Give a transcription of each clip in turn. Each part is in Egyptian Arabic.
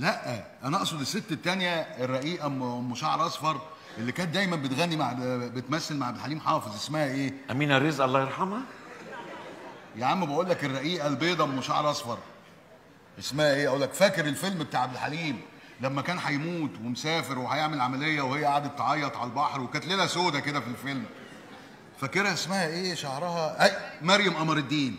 لا انا اقصد الست التانية الرقيقه ام ام شعر اصفر اللي كانت دايما بتغني مع بتمثل مع عبد الحليم حافظ اسمها ايه امينه رزق الله يرحمها يا عم بقول لك الرقيقه البيضه ام شعر اصفر اسمها ايه اقول لك فاكر الفيلم بتاع عبد الحليم لما كان هيموت ومسافر وهيعمل عمليه وهي قعدت تعيط على البحر وكانت ليله سودة كده في الفيلم فاكرها اسمها ايه شعرها اي مريم قمر الدين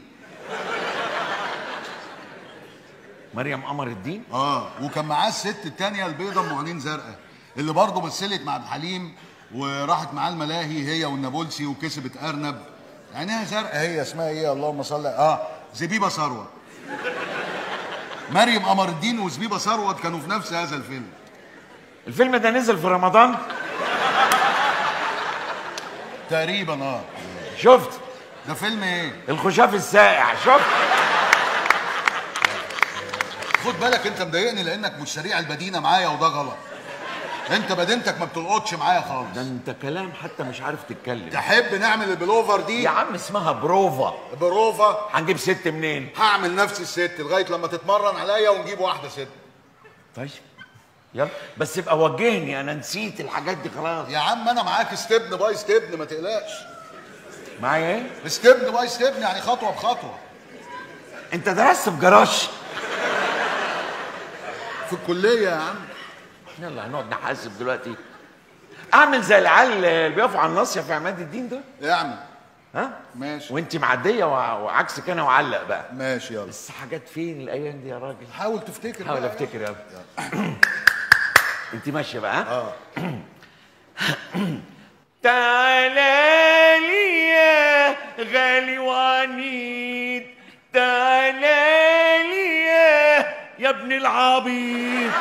مريم قمر الدين اه وكان معاه الست التانية البيضة ام عينين زرقاء اللي برضه مثلت مع عبد الحليم وراحت معاه الملاهي هي والنابلسي وكسبت ارنب عينيها زرقاء هي اسمها ايه اللهم صل اه زبيبه ثروت مريم قمر الدين وزبيبه ثروت كانوا في نفس هذا الفيلم الفيلم ده نزل في رمضان تقريبا اه شفت ده فيلم ايه الخشاف السائع شفت خد بالك انت مضايقني لانك مش سريع البدينه معايا وده غلط انت بدينتك ما بتلقطش معايا خالص ده انت كلام حتى مش عارف تتكلم تحب نعمل البلوفر دي يا عم اسمها بروفا بروفا هنجيب ست منين هعمل نفس الست لغايه لما تتمرن عليا ونجيب واحده ست طيب يلا بس ابقى وجهني انا نسيت الحاجات دي خلاص يا عم انا معاك ستبن باي ستبن ما تقلقش معايا ايه ستبن باي ستبن يعني خطوه بخطوه انت درست في جراج في الكليه يا عم يلا هنقعد نحاسب دلوقتي اعمل زي العيال اللي بيقفوا على الناصيه في عماد الدين ده اعمل ها ماشي وانت معديه وع- وعكسك انا وعلق بقى ماشي يلا بس حاجات فين الايام دي يا راجل حاول تفتكر حاول بقى. افتكر يلا انت ماشيه بقى ها اه تعالى لي يا غالي وعنيد تعالى لي يا يا ابن العبيط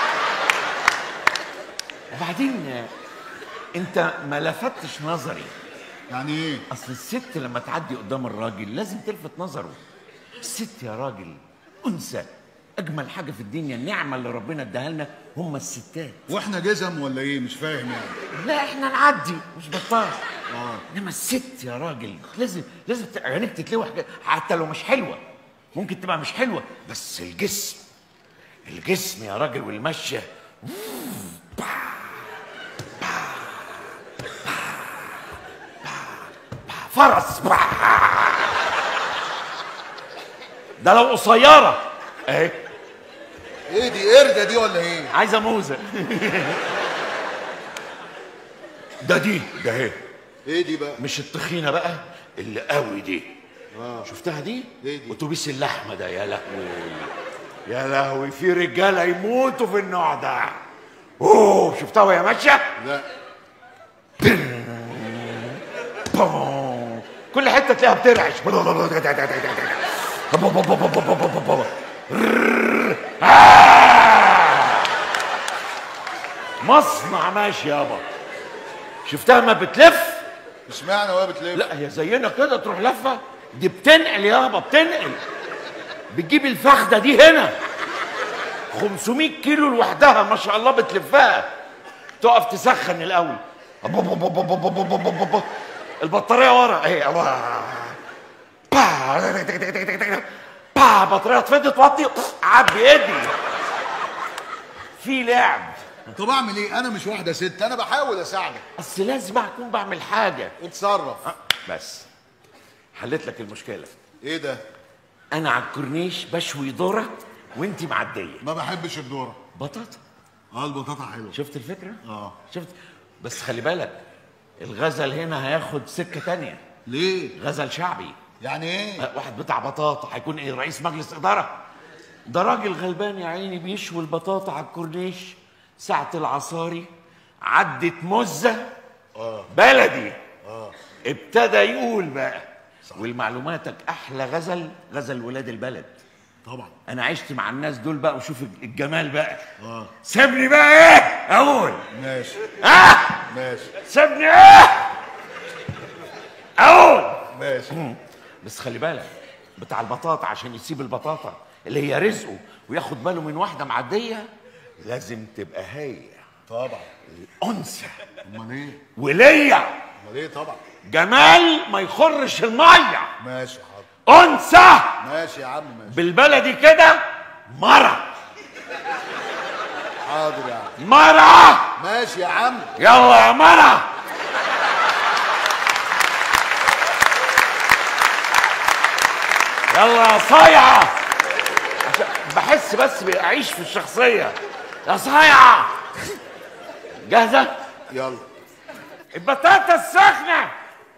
وبعدين انت ما لفتش نظري يعني ايه اصل الست لما تعدي قدام الراجل لازم تلفت نظره الست يا راجل انثى اجمل حاجه في الدنيا النعمه اللي ربنا اداها لنا هم الستات واحنا جزم ولا ايه مش فاهم يعني لا احنا نعدي مش بطال اه انما الست يا راجل لازم لازم ت- عينيك تتلوح كده، حتى لو مش حلوه ممكن تبقى مش حلوه بس الجسم الجسم يا راجل والمشيه فرس ده لو قصيره اهي ايه دي قرده دي ولا ايه عايزه موزه ده دي ده اهي ايه دي بقى مش التخينه بقى اللي قوي دي شفتها دي إيه دي؟ اتوبيس اللحمه ده يا لهوي يا لهوي في رجاله يموتوا في النوع ده اوه شفتها وهي ماشيه لا بوم. كل حته تلاقيها بترعش مصنع ماشي يابا شفتها ما بتلف اشمعنى وهي بتلف لا هي زينا كده تروح لفه دي بتنقل يابا بتنقل بتجيب الفخده دي هنا 500 كيلو لوحدها ما شاء الله بتلفها تقف تسخن الاول البطاريه ورا اهي با با بطاريه اتفضت توطي عبي ايدي في لعب طب اعمل ايه انا مش واحده ست انا بحاول اساعدك اصل لازم اكون بعمل حاجه اتصرف بس حليت لك المشكله ايه ده انا على الكورنيش بشوي ذره وانت معديه ما بحبش الذره بطاطا اه البطاطا حلوه شفت الفكره اه شفت بس خلي بالك الغزل هنا هياخد سكه تانية ليه غزل شعبي يعني ايه أه، واحد بتاع بطاطا هيكون ايه رئيس مجلس اداره ده راجل غلبان يا عيني بيشوي البطاطا على الكورنيش ساعة العصاري عدت مزة بلدي ابتدى يقول بقى والمعلوماتك احلى غزل غزل ولاد البلد طبعا انا عشت مع الناس دول بقى وشوف الجمال بقى اه سيبني بقى ايه اقول ماشي اه ماشي سيبني ايه اقول ماشي بس خلي بالك بتاع البطاطا عشان يسيب البطاطا اللي هي رزقه وياخد باله من واحده معديه لازم تبقى هي طبعا انثى امال ايه وليا امال ايه طبعا جمال ما يخرش الميه ماشي حاضر انثى ماشي يا عم ماشي بالبلدي كده مرة حاضر يا عم مرة ماشي يا عم يلا يا مرة يلا يا صايعة عشان بحس بس بأعيش في الشخصية يا صايعة جاهزة؟ يلا البطاطا السخنة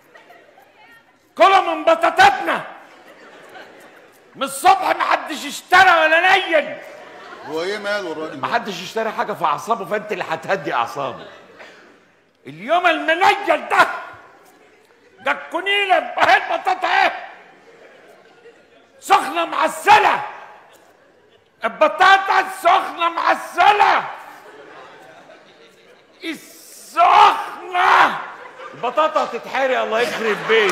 كلوا من بطاطتنا من الصبح محدش اشترى ولا نين هو ايه ماله الراجل ده؟ محدش اشترى حاجة في أعصابه فأنت اللي هتهدي أعصابه اليوم المنيل ده ده الكنيلة اهي البطاطا اهي سخنة معسلة البطاطا السخنة معسلة السخنة البطاطا هتتحرق الله يخرب بيتك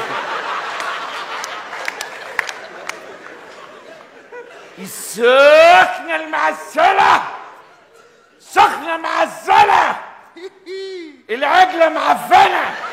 السخنة المعسلة سخنة معسلة العجلة معفنة